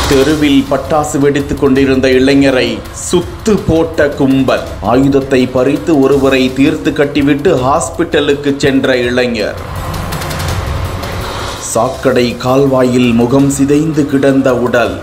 தெருவில் பட்டாசு வெடித்துக் கொண்டிருந்த இளைஞரை சுத்து போட்ட கும்பல் ஆயுதத்தை பறித்து ஒருவரை தீர்த்து கட்டிவிட்டு ஹாஸ்பிட்டலுக்கு சென்ற இளைஞர் சாக்கடை கால்வாயில் முகம் சிதைந்து கிடந்த உடல்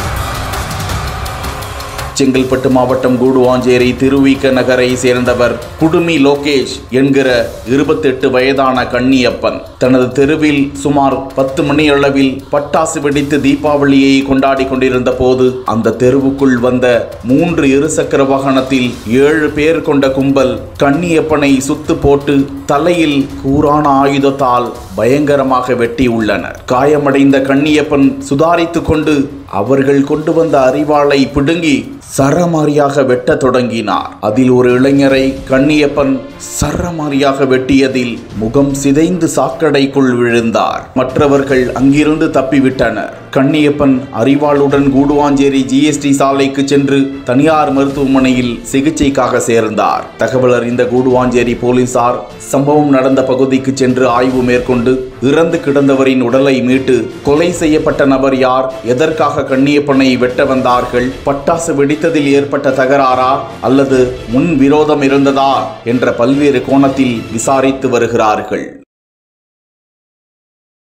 செங்கல்பட்டு மாவட்டம் கூடுவாஞ்சேரி திருவிக்க நகரை சேர்ந்தவர் குடுமி லோகேஷ் என்கிற இருபத்தெட்டு வயதான கண்ணியப்பன் தனது தெருவில் சுமார் பத்து மணி அளவில் பட்டாசு வெடித்து தீபாவளியை கொண்டாடி கொண்டிருந்த போது அந்த தெருவுக்குள் வந்த மூன்று இருசக்கர வாகனத்தில் ஏழு பேர் கொண்ட கும்பல் கண்ணியப்பனை சுத்து போட்டு தலையில் கூரான ஆயுதத்தால் பயங்கரமாக வெட்டியுள்ளனர் காயமடைந்த கண்ணியப்பன் சுதாரித்துக் கொண்டு அவர்கள் கொண்டு வந்த அறிவாளை பிடுங்கி சரமாரியாக வெட்டத் தொடங்கினார் அதில் ஒரு இளைஞரை கண்ணியப்பன் சரமாரியாக வெட்டியதில் முகம் சிதைந்து சாக்கடைக்குள் விழுந்தார் மற்றவர்கள் அங்கிருந்து தப்பிவிட்டனர் கண்ணியப்பன் அறிவாளுடன் கூடுவாஞ்சேரி ஜிஎஸ்டி சாலைக்கு சென்று தனியார் மருத்துவமனையில் சிகிச்சைக்காக சேர்ந்தார் தகவல் அறிந்த கூடுவாஞ்சேரி போலீசார் சம்பவம் நடந்த பகுதிக்கு சென்று ஆய்வு மேற்கொண்டு இறந்து கிடந்தவரின் உடலை மீட்டு கொலை செய்யப்பட்ட நபர் யார் எதற்காக கண்ணியப்பனை வெட்ட வந்தார்கள் பட்டாசு வெடித்ததில் ஏற்பட்ட தகராறா அல்லது முன் விரோதம் இருந்ததா என்ற பல்வேறு கோணத்தில் விசாரித்து வருகிறார்கள்